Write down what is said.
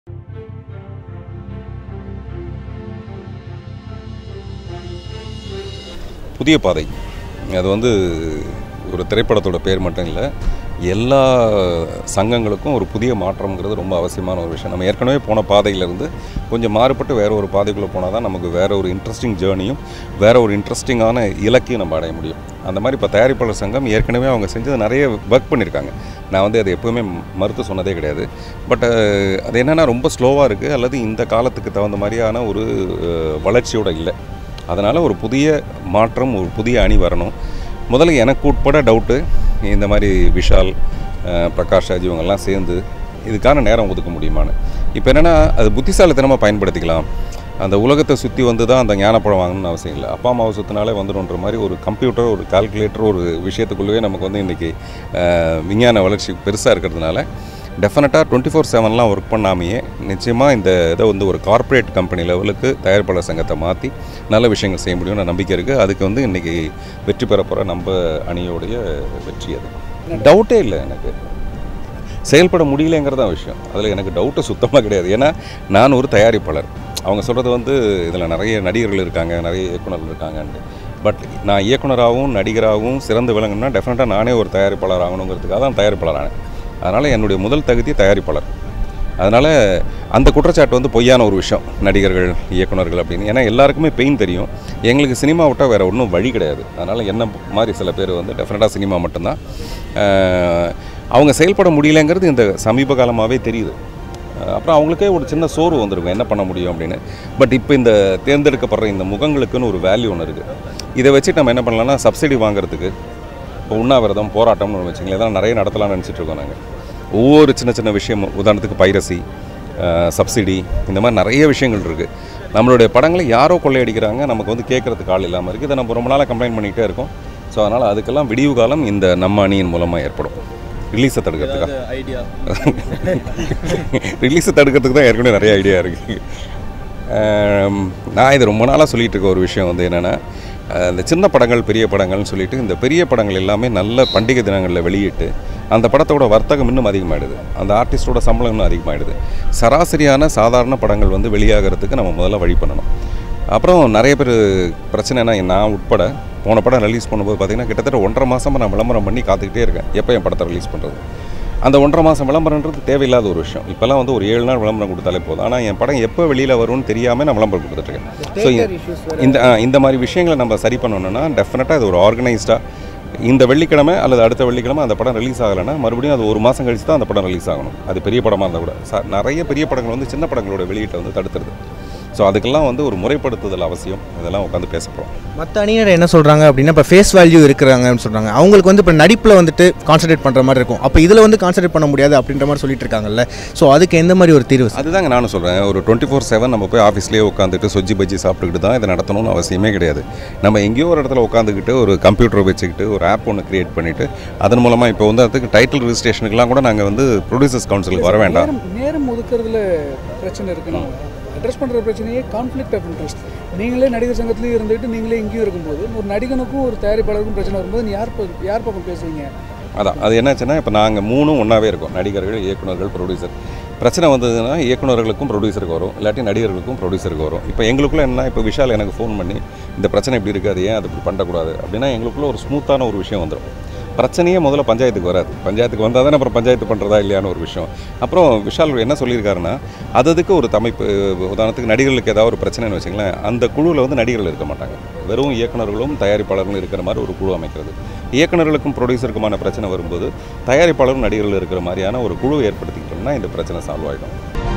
புதிய பாதை அது வந்து ஒரு திரைப்படத்தோட பேர் மட்டும் இல்லை எல்லா சங்கங்களுக்கும் ஒரு புதிய மாற்றம்ங்கிறது ரொம்ப அவசியமான ஒரு விஷயம் நம்ம ஏற்கனவே போன பாதையிலேருந்து கொஞ்சம் மாறுபட்டு வேற ஒரு பாதைக்குள்ளே போனால் தான் நமக்கு வேற ஒரு இன்ட்ரெஸ்டிங் ஜேர்னியும் வேற ஒரு இன்ட்ரெஸ்டிங்கான இலக்கையும் நம்ம அடைய முடியும் அந்த மாதிரி இப்போ தயாரிப்பாளர் சங்கம் ஏற்கனவே அவங்க செஞ்சது நிறைய ஒர்க் பண்ணியிருக்காங்க நான் வந்து அது எப்போவுமே மறுத்து சொன்னதே கிடையாது பட் அது என்னென்னா ரொம்ப ஸ்லோவாக இருக்குது அல்லது இந்த காலத்துக்கு தகுந்த மாதிரியான ஒரு அஹ், வளர்ச்சியோட இல்லை அதனால் ஒரு புதிய மாற்றம் ஒரு புதிய அணி வரணும் முதல்ல எனக்கு உட்பட டவுட்டு இந்த மாதிரி விஷால் அஹ், பிரகாஷ் ராஜ் இவங்கெல்லாம் சேர்ந்து இதுக்கான நேரம் ஒதுக்க முடியுமான்னு இப்போ என்னென்னா அது புத்திசாலித்தனமாக பயன்படுத்திக்கலாம் அந்த உலகத்தை சுற்றி வந்து தான் அந்த ஞானப்பழம் வாங்கணும்னு அவசியம் இல்லை அப்பா அம்மாவை சுற்றினாலே வந்துடும்ன்ற மாதிரி ஒரு கம்ப்யூட்டர் ஒரு கால்குலேட்டர் ஒரு விஷயத்துக்குள்ளேயே நமக்கு வந்து இன்றைக்கி விஞ்ஞான வளர்ச்சி பெருசாக இருக்கிறதுனால டெஃபினட்டாக டுவெண்ட்டி ஃபோர் செவன்லாம் ஒர்க் பண்ணாமையே நிச்சயமாக இந்த இதை வந்து ஒரு கார்ப்பரேட் கம்பெனி லெவலுக்கு தயாரிப்பாளர் சங்கத்தை மாற்றி நல்ல விஷயங்கள் செய்ய முடியும்னு நம்பிக்கை இருக்குது அதுக்கு வந்து இன்றைக்கி வெற்றி பெற போகிற நம்ம அணியோடைய வெற்றி அது டவுட்டே இல்லை எனக்கு செயல்பட முடியலங்கிறதான் விஷயம் அதில் எனக்கு டவுட்டு சுத்தமாக கிடையாது ஏன்னா நான் ஒரு தயாரிப்பாளர் அவங்க சொல்கிறது வந்து இதில் நிறைய நடிகர்கள் இருக்காங்க நிறைய இயக்குனர்கள் இருக்காங்கன்ட்டு பட் நான் இயக்குனராகவும் நடிகராகவும் சிறந்து விளங்கணும்னா டெஃபினட்டாக நானே ஒரு தயாரிப்பாளர் ஆகணுங்கிறதுக்காக தான் தயாரிப்பாளர் ஆனேன் அதனால் என்னுடைய முதல் தகுதி தயாரிப்பாளர் அதனால் அந்த குற்றச்சாட்டு வந்து பொய்யான ஒரு விஷயம் நடிகர்கள் இயக்குனர்கள் அப்படின்னு ஏன்னா எல்லாருக்குமே பெயின் தெரியும் எங்களுக்கு சினிமா விட்டால் வேறு ஒன்றும் வழி கிடையாது அதனால் என்ன மாதிரி சில பேர் வந்து டெஃபினட்டாக சினிமா மட்டும்தான் அஹ், அவங்க செயல்பட முடியலங்கிறது இந்த சமீப காலமாகவே தெரியுது அஹ், அப்புறம் அவங்களுக்கே ஒரு சின்ன சோர்வு வந்திருக்கும் என்ன பண்ண முடியும் அப்படின்னு பட் இப்போ இந்த தேர்ந்தெடுக்கப்படுற இந்த முகங்களுக்குன்னு ஒரு வேல்யூ ஒன்று இருக்குது இதை வச்சு நம்ம என்ன பண்ணலாம்னா சப்சிடி வாங்குறதுக்கு இப்போ உண்ணாவிரதம் போராட்டம்னு ஒன்று வச்சுங்களேன் இதெல்லாம் நிறைய நடத்தலாம்னு நினச்சிட்டு இருக்கோம் நாங்கள் ஒவ்வொரு சின்ன சின்ன விஷயம் உதாரணத்துக்கு பைரசி சப்சிடி இந்த மாதிரி நிறைய விஷயங்கள் இருக்குது நம்மளுடைய படங்களை யாரோ கொள்ளையடிக்கிறாங்க நமக்கு வந்து கேட்குறதுக்கு ஆள் இல்லாமல் இருக்குது இதை நம்ம ரொம்ப நாளாக கம்ப்ளைண்ட் பண்ணிகிட்டே இருக்கோம் ஸோ அதனால் அதுக்கெல்லாம் விடிவு காலம் இந்த நம்ம அணியின் மூலமாக ஏற்படும் ரிலீஸை தடுக்கிறதுக்காக ஐடியா ரிலீஸை தடுக்கிறதுக்கு தான் ஏற்கனவே நிறைய ஐடியா இருக்குது நான் இது ரொம்ப நாளாக சொல்லிட்டு இருக்க ஒரு விஷயம் வந்து என்னென்னா இந்த சின்ன படங்கள் பெரிய படங்கள்னு சொல்லிட்டு இந்த பெரிய படங்கள் எல்லாமே நல்ல பண்டிகை தினங்களில் வெளியிட்டு அந்த படத்தோட வர்த்தகம் இன்னும் அதிகமாகிடுது அந்த ஆர்டிஸ்டோட சம்பளம் இன்னும் அதிகமாகிடுது சராசரியான சாதாரண படங்கள் வந்து வெளியாகிறதுக்கு நம்ம முதல்ல வழி பண்ணணும் அப்புறம் நிறைய பேர் பிரச்சனைனா நான் உட்பட போன படம் ரிலீஸ் பண்ணும்போது பார்த்தீங்கன்னா கிட்டத்தட்ட ஒன்றரை மாதமாக நான் விளம்பரம் பண்ணி காத்துக்கிட்டே இருக்கேன் எப்போ என் படத்தை ரிலீஸ் பண்ணுறது அந்த ஒன்றரை மாதம் விளம்பரன்றது தேவையில்லாத ஒரு விஷயம் இப்போல்லாம் வந்து ஒரு ஏழு நாள் விளம்பரம் கொடுத்தாலே போதும் ஆனால் என் படம் எப்போ வெளியில் வரும்னு தெரியாமல் நான் விளம்பரம் கொடுத்துட்ருக்கேன் ஸோ இந்த ஆ, இந்த மாதிரி விஷயங்களை நம்ம சரி பண்ணணும்னா டெஃபினட்டாக இது ஒரு ஆர்கனைஸ்டாக இந்த வெள்ளிக்கிழமை அல்லது அடுத்த வெள்ளிக்கிழமை அந்த படம் ரிலீஸ் ஆகலைன்னா மறுபடியும் அது ஒரு மாதம் கழிச்சு தான் அந்த படம் ரிலீஸ் ஆகணும் அது பெரிய படமாக இருந்தால் கூட ச நிறைய பெரிய படங்கள் வந்து சின்ன படங்களோட வெளியீட்டை வந்து தடுத்துருது ஸோ அதுக்கெல்லாம் வந்து ஒரு முறைப்படுத்துதல் அவசியம் இதெல்லாம் உட்காந்து பேச போகிறோம் மற்ற அணியினர் என்ன சொல்கிறாங்க அப்படின்னா இப்போ ஃபேஸ் வேல்யூ இருக்கிறாங்கன்னு சொல்கிறாங்க அவங்களுக்கு வந்து இப்போ நடிப்பில் வந்துட்டு கான்சன்ட்ரேட் பண்ணுற மாதிரி இருக்கும் அப்போ இதில் வந்து கான்சன்ட்ரேட் பண்ண முடியாது அப்படின்ற மாதிரி சொல்லிட்டு இருக்காங்கல்ல ஸோ அதுக்கு எந்த மாதிரி ஒரு தீர்வு சார் அதுதாங்க நானும் சொல்கிறேன் ஒரு டுவெண்ட்டி ஃபோர் செவன் நம்ம போய் ஆஃபீஸ்லேயே உட்காந்துட்டு சொஜ்ஜி பஜ்ஜி சாப்பிட்டுக்கிட்டு தான் இதை நடத்தணும்னு அவசியமே கிடையாது நம்ம எங்கேயோ ஒரு இடத்துல உட்காந்துக்கிட்டு ஒரு கம்ப்யூட்டர் வச்சுக்கிட்டு ஒரு ஆப் ஒன்று கிரியேட் பண்ணிவிட்டு அதன் மூலமாக இப்போ வந்து அதுக்கு டைட்டில் ரிஜிஸ்ட்ரேஷனுக்குலாம் கூட நாங்கள் வந்து ப்ரொடியூசர்ஸ் கவுன்சிலுக்கு வர வேண்டாம் நேரம் நேரம் ஒதுக்குறதுல பிரச்சனை இருக்கு நம்ம அட்ரஸ் பண்ணுற பிரச்சனையே கான்ஃப்ளிக்ட் ஆஃப் இன்ட்ரெஸ்ட் நீங்களே நடிகர் சங்கத்துலேயும் இருந்துட்டு நீங்களே இங்கேயும் இருக்கும்போது ஒரு நடிகனுக்கும் ஒரு தயாரிப்பாளருக்கும் பிரச்சனை வரும்போது நீ யார் பக்கம் யார் பக்கம் பேசுவீங்க அதான் அது என்னாச்சுன்னா இப்போ நாங்கள் மூணும் ஒன்றாவே இருக்கோம் நடிகர்கள் இயக்குனர்கள் ப்ரொடியூசர் பிரச்சனை வந்ததுன்னா இயக்குனர்களுக்கும் ப்ரொடியூசருக்கு வரும் இல்லாட்டி நடிகர்களுக்கும் ப்ரொடியூசருக்கு வரும் இப்போ எங்களுக்குள்ள என்ன இப்போ விஷால் எனக்கு ஃபோன் பண்ணி இந்த பிரச்சனை இப்படி இருக்குது அது ஏன் அது இப்படி பண்ணக்கூடாது அப்படின்னா எங்களுக்குள்ள ஒரு ஸ்மூத்தான ஒரு விஷயம் வந்துடும் பிரச்சனையே முதல்ல பஞ்சாயத்துக்கு வராது பஞ்சாயத்துக்கு வந்தால் தானே அப்புறம் பஞ்சாயத்து பண்ணுறதா இல்லையான்னு ஒரு விஷயம் அப்புறம் விஷால் என்ன சொல்லியிருக்காருன்னா அது அதுக்கு ஒரு தமிப்பு உதாரணத்துக்கு நடிகர்களுக்கு ஏதாவது ஒரு பிரச்சனைன்னு வச்சுங்களேன் அந்த குழுவில் வந்து நடிகர்கள் இருக்க மாட்டாங்க வெறும் இயக்குனர்களும் தயாரிப்பாளர்களும் இருக்கிற மாதிரி ஒரு குழு அமைக்கிறது இயக்குனர்களுக்கும் ப்ரொடியூசருக்குமான பிரச்சனை வரும்போது தயாரிப்பாளரும் நடிகர்கள் இருக்கிற மாதிரியான ஒரு குழு ஏற்படுத்திக்கிட்டோம்னா இந்த பிரச்சனை சால்வ் ஆகிடும்